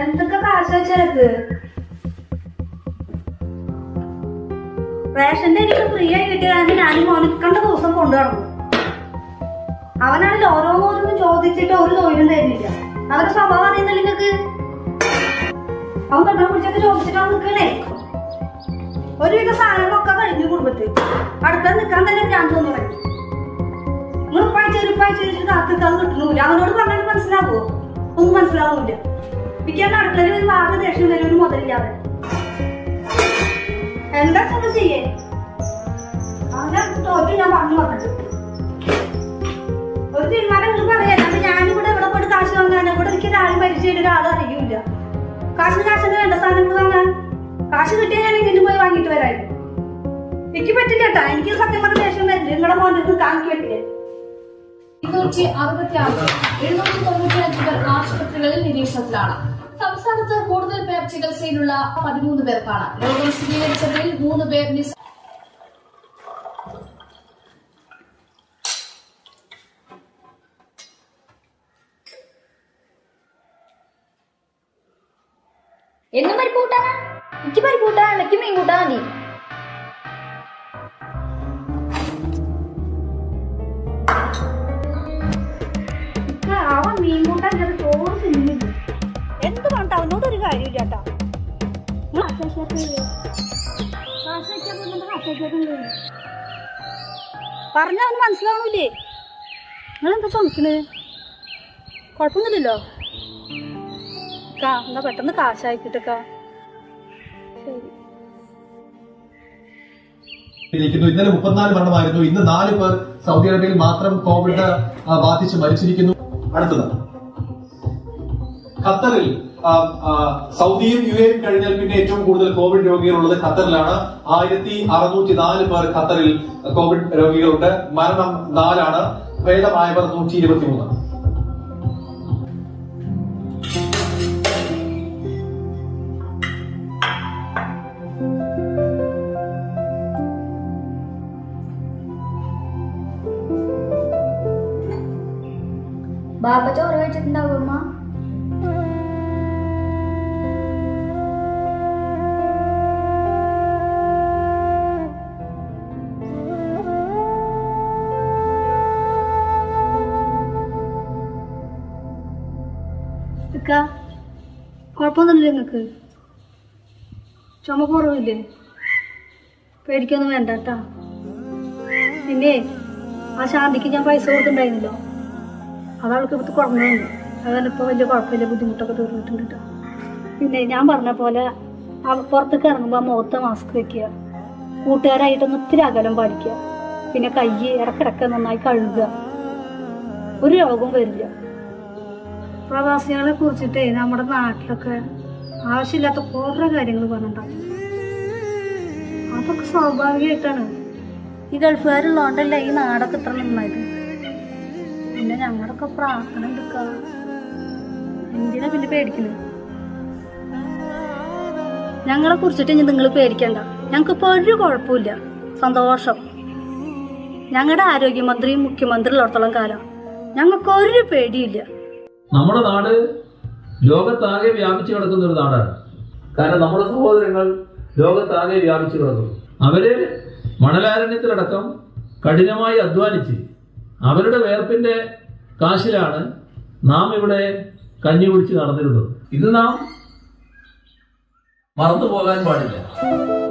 എന്തൊക്കെ കാശ് വെച്ചെടുക്ക് റേഷന്റെ എനിക്ക് ഫ്രീ ആയി കിട്ടിയ കാരണം ഞാൻ മോനിക്കണ്ട ദിവസം കൊണ്ടു നടന്നു അവനാണെങ്കിൽ ഓരോന്നോരോന്നും ചോദിച്ചിട്ട് ഒരു തൊഴിലും തരുന്നില്ല അവരുടെ സ്വഭാവം അറിയുന്നില്ല നിങ്ങൾക്ക് അവൻ കണ്ടാ പിടിച്ചൊക്കെ ചോദിച്ചിട്ടാണ് നിൽക്കണേ ഒരുവിധ സാധനങ്ങളൊക്കെ കഴിഞ്ഞു കുടുംബത്തിൽ അടുത്ത നിൽക്കാൻ തന്നെ ഞാൻ തോന്നി വരും നിങ്ങൾ ഉപ്പാഴ്ച ഒരു ഉപ്പാഴ്ച വെച്ചിട്ട് കാത്തിട്ട് അത് കിട്ടുന്നില്ല അവനോട് പറഞ്ഞാൽ മനസ്സിലാവുമോ ഒന്നും മനസ്സിലാവില്ല പിറ്റേന്ന് അടുക്കളയിൽ ഒരു വാഗ ദേഷ്യം വരും ഒരു മുതലില്ലാതെ എന്താ ചെന്ന് ചെയ്യേ അവനെ തോറ്റു ഞാൻ പറഞ്ഞു വന്നിട്ട് ഒരു തീരുമാനം നിങ്ങൾ പറയാം അപ്പൊ ഞാനിവിടെ ഇവിടെ പോയിട്ട് കാശ് വാങ്ങാൻ ഇവിടെ എനിക്ക് ഒരാളും പരിചയമായിട്ട് ഒരാളും അറിയില്ല കാശിന് കാശിന് വേണ്ട സാധനങ്ങൾ വാങ്ങാൻ കാശ് കിട്ടിയാൽ ഞാൻ എങ്കിലും പോയി വാങ്ങിയിട്ട് വരായിരുന്നു എനിക്ക് പറ്റില്ല കേട്ടാ എനിക്ക് സത്യം പറഞ്ഞ ദേഷ്യം വരില്ല നിങ്ങളുടെ മോൻ്റെ കാണിക്ക് പറ്റില്ലേ ഇരുന്നൂറ്റി അറുപത്തി ആറ് എഴുന്നൂറ്റി തൊണ്ണൂറ്റി അഞ്ച് പേർ ആശുപത്രികളിൽ നിരീക്ഷണത്തിലാണ് സംസ്ഥാനത്ത് കൂടുതൽ പേർ ചികിത്സയിലുള്ള പതിമൂന്ന് പേർക്കാണ് രോഗം സ്ഥിരീകരിച്ചതിൽ മൂന്ന് പേർ നിസ് എന്നും പരിപ്പ് കൂട്ടാനാ എനിക്ക് പരിപ്പ് കൂട്ടാൻ എനിക്ക് മീൻ കൂട്ടാൻ മതി ഇക്ക, അവൻ മീൻ കൂട്ടാൻ ചെറിയ ചോറ് തിന്നില്ല എന്ത് പറഞ്ഞിട്ട് അവനോട് ഒരു കാര്യമില്ല കേട്ടാ പറഞ്ഞ അവന് മനസ്സിലാവണില്ലേ നിങ്ങളെന്താ ചുമക്കണ് കുഴപ്പമൊന്നുമില്ലല്ലോ കാ എന്നാ പെട്ടെന്ന് കാശായിക്കിട്ടേക്കാ ശരി ഇരിക്കുന്നു ഇന്നലെ മുപ്പത്തിനാല് മരണമായിരുന്നു ഇന്ന് നാല് പേർ സൗദി അറേബ്യയിൽ മാത്രം കോവിഡ് ആ, ബാധിച്ച് മരിച്ചിരിക്കുന്നു അടുത്തത് ഖത്തറിൽ ആ, ആ, സൗദിയും യു എയും കഴിഞ്ഞാൽ പിന്നെ ഏറ്റവും കൂടുതൽ കോവിഡ് രോഗികളുള്ളത് ഖത്തറിലാണ് ആയിരത്തി അറുന്നൂറ്റി നാല് പേർ ഖത്തറിൽ കോവിഡ് രോഗികളുണ്ട് മരണം നാലാണ് ഭേദമായവർ നൂറ്റി ഇരുപത്തി മൂന്ന് ബാബ ചോറ് കഴിച്ചിട്ടുണ്ടാവും അമ്മ ഇക്ക കുഴപ്പമൊന്നുമില്ല നിങ്ങൾക്ക് ചുമ കുറവില്ലേ പേടിക്കൊന്നും വേണ്ട കേട്ടാ പിന്നെ ആ ശാന്തിക്ക് ഞാൻ പൈസ കൊടുത്തിട്ടുണ്ടായിരുന്നല്ലോ അതവൾക്ക് ഇവിടുത്തെ കുറഞ്ഞുണ്ട് അതുകൊണ്ട് ഇപ്പോൾ വലിയ കുഴപ്പമില്ല ബുദ്ധിമുട്ടൊക്കെ തീർന്നിട്ടുണ്ട് കേട്ടോ പിന്നെ ഞാൻ പറഞ്ഞ പോലെ അവ- പുറത്തേക്ക് ഇറങ്ങുമ്പോൾ ആ മുഖത്ത് മാസ്ക് വെക്കുക കൂട്ടുകാരായിട്ടൊന്ന് ഒത്തിരി അകലം പാലിക്കുക പിന്നെ കൈ ഇടക്കിടക്ക് നന്നായി കഴുകുക ഒരു രോഗവും വരില്ല പ്രവാസികളെ കുറിച്ചിട്ടേ നമ്മുടെ നാട്ടിലൊക്കെ ആവശ്യമില്ലാത്ത കുറേ കാര്യങ്ങൾ പറഞ്ഞിട്ടുണ്ടാവും അതൊക്കെ സ്വാഭാവികമായിട്ടാണ് ഈ ഗൾഫുകാരുള്ളതുകൊണ്ടല്ല ഈ നാടൊക്കെ ഇത്ര നന്നായത് പിന്നെ ഞങ്ങളൊക്കെ പ്രാർത്ഥന എടുക്കുക എന്തിനാ പിന്നെ പേടിക്കുന്നത് ഞങ്ങളെ കുറിച്ചിട്ട് ഇനി നിങ്ങൾ പേടിക്കണ്ട ഞങ്ങൾക്കിപ്പോൾ ഒരു കുഴപ്പമില്ല സന്തോഷം ഞങ്ങളുടെ ആരോഗ്യമന്ത്രിയും മുഖ്യമന്ത്രി ഉള്ളിടത്തോളം കാലം ഞങ്ങൾക്ക് ഒരു പേടിയില്ല നമ്മുടെ നാട് ലോകത്താകെ വ്യാപിച്ചു കിടക്കുന്ന ഒരു നാടാണ് കാരണം നമ്മുടെ സഹോദരങ്ങൾ ലോകത്താകെ വ്യാപിച്ചു കിടക്കുന്നു അവര് മണലാരണ്യത്തിലടക്കം കഠിനമായി അധ്വാനിച്ച് അവരുടെ വേർപ്പിന്റെ കാശിലാണ് നാം ഇവിടെ കഞ്ഞി കുടിച്ച് നടന്നിരുന്നത് ഇത് നാം മറന്നു പോകാൻ പാടില്ല